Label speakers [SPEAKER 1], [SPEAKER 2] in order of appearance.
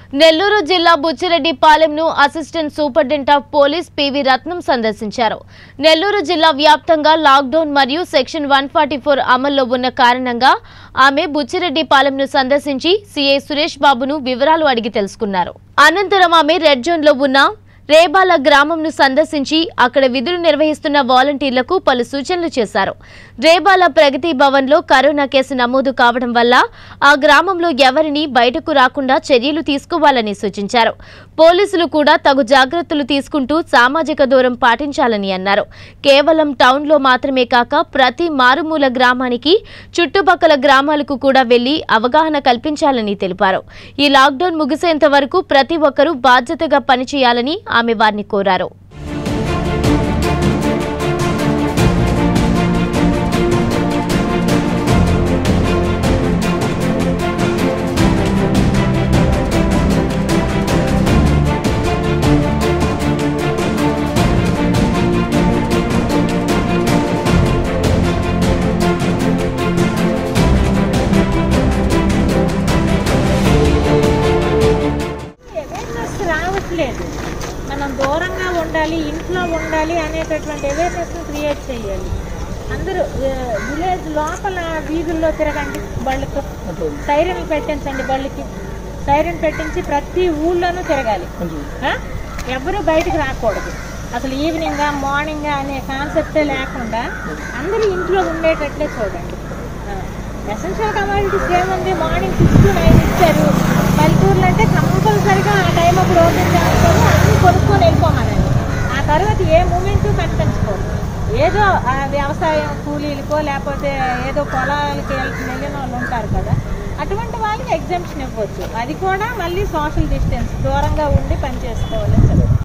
[SPEAKER 1] నెల్లూరు జిల్లా బుచ్చిరెడ్డి పాలెంను assistant superintendent of police PV Ratnam సందర్శించారు నెల్లూరు జిల్లా వ్యాప్తంగా లాక్డౌన్ మరియు సెక్షన్ వన్ అమల్లో ఉన్న కారణంగా ఆమె బుచ్చిరెడ్డి పాలెంను సందర్శించి సీఐ సురేష్ బాబును వివరాలు అడిగి తెలుసుకున్నారు అనంతరం ఆమె రెడ్ జోన్లో ఉన్న రేబాల గ్రామంను సందర్శించి అక్కడ విధులు నిర్వహిస్తున్న వాలంటీర్లకు పలు సూచనలు చేశారు రేబాల ప్రగతి భవన్లో కరోనా కేసు నమోదు కావడం వల్ల ఆ గ్రామంలో ఎవరిని బయటకు రాకుండా చర్యలు తీసుకోవాలని సూచించారు పోలీసులు కూడా తగు జాగ్రత్తలు తీసుకుంటూ సామాజిక దూరం పాటించాలని అన్నారు కేవలం టౌన్లో మాత్రమే కాక ప్రతి మారుమూల గ్రామానికి చుట్టుపక్కల గ్రామాలకు కూడా వెళ్లి అవగాహన కల్పించాలని తెలిపారు ఈ లాక్డౌన్ ముగిసేంత వరకు ప్రతి ఒక్కరూ బాధ్యతగా పనిచేయాలని ఆమె వారిని కోరారు
[SPEAKER 2] అవేర్నెస్ రావట్లేదు మనం దూరంగా ఉండాలి ఇంట్లో ఉండాలి అనేటటువంటి అవేర్నెస్ క్రియేట్ చేయాలి అందరూ విలేజ్ లోపల వీధుల్లో తిరగండి బళ్ళకు సైరన్ పెట్టించండి బళ్ళకి సైరన్ పెట్టించి ప్రతి ఊళ్ళోనూ తిరగాలి ఆ? ఎవరు బయటకు రాకూడదు అసలు ఈవినింగ్ మార్నింగ్ అనే కాన్సెప్టే లేకుండా అందరూ ఇంట్లో ఉండేటట్లే చూడండి ఎసెన్షియల్ కమాడిటీస్ ఏముంది మార్నింగ్ సిక్స్ టు నైన్ ఇచ్చారు పల్లెటూర్లు అంటే కంపల్సరిగా ఆ టైం అప్పుడు ఓపెన్ చేస్తారు అన్ని కొనుక్కొని వెళ్ళిపోమనండి ఆ తర్వాత ఏ మూమెంట్ కనిపించుకోరు ఏదో ఆ వ్యవసాయం కూలీలకో లేకపోతే ఏదో పొలాలకి వెళ్ళి వెళ్ళిన వాళ్ళు ఉంటారు కదా అటువంటి వాళ్ళకి ఎగ్జామ్షన్ ఇవ్వచ్చు అది కూడా మళ్ళీ సోషల్ డిస్టెన్స్ దూరంగా ఉండి పనిచేసుకోవాలి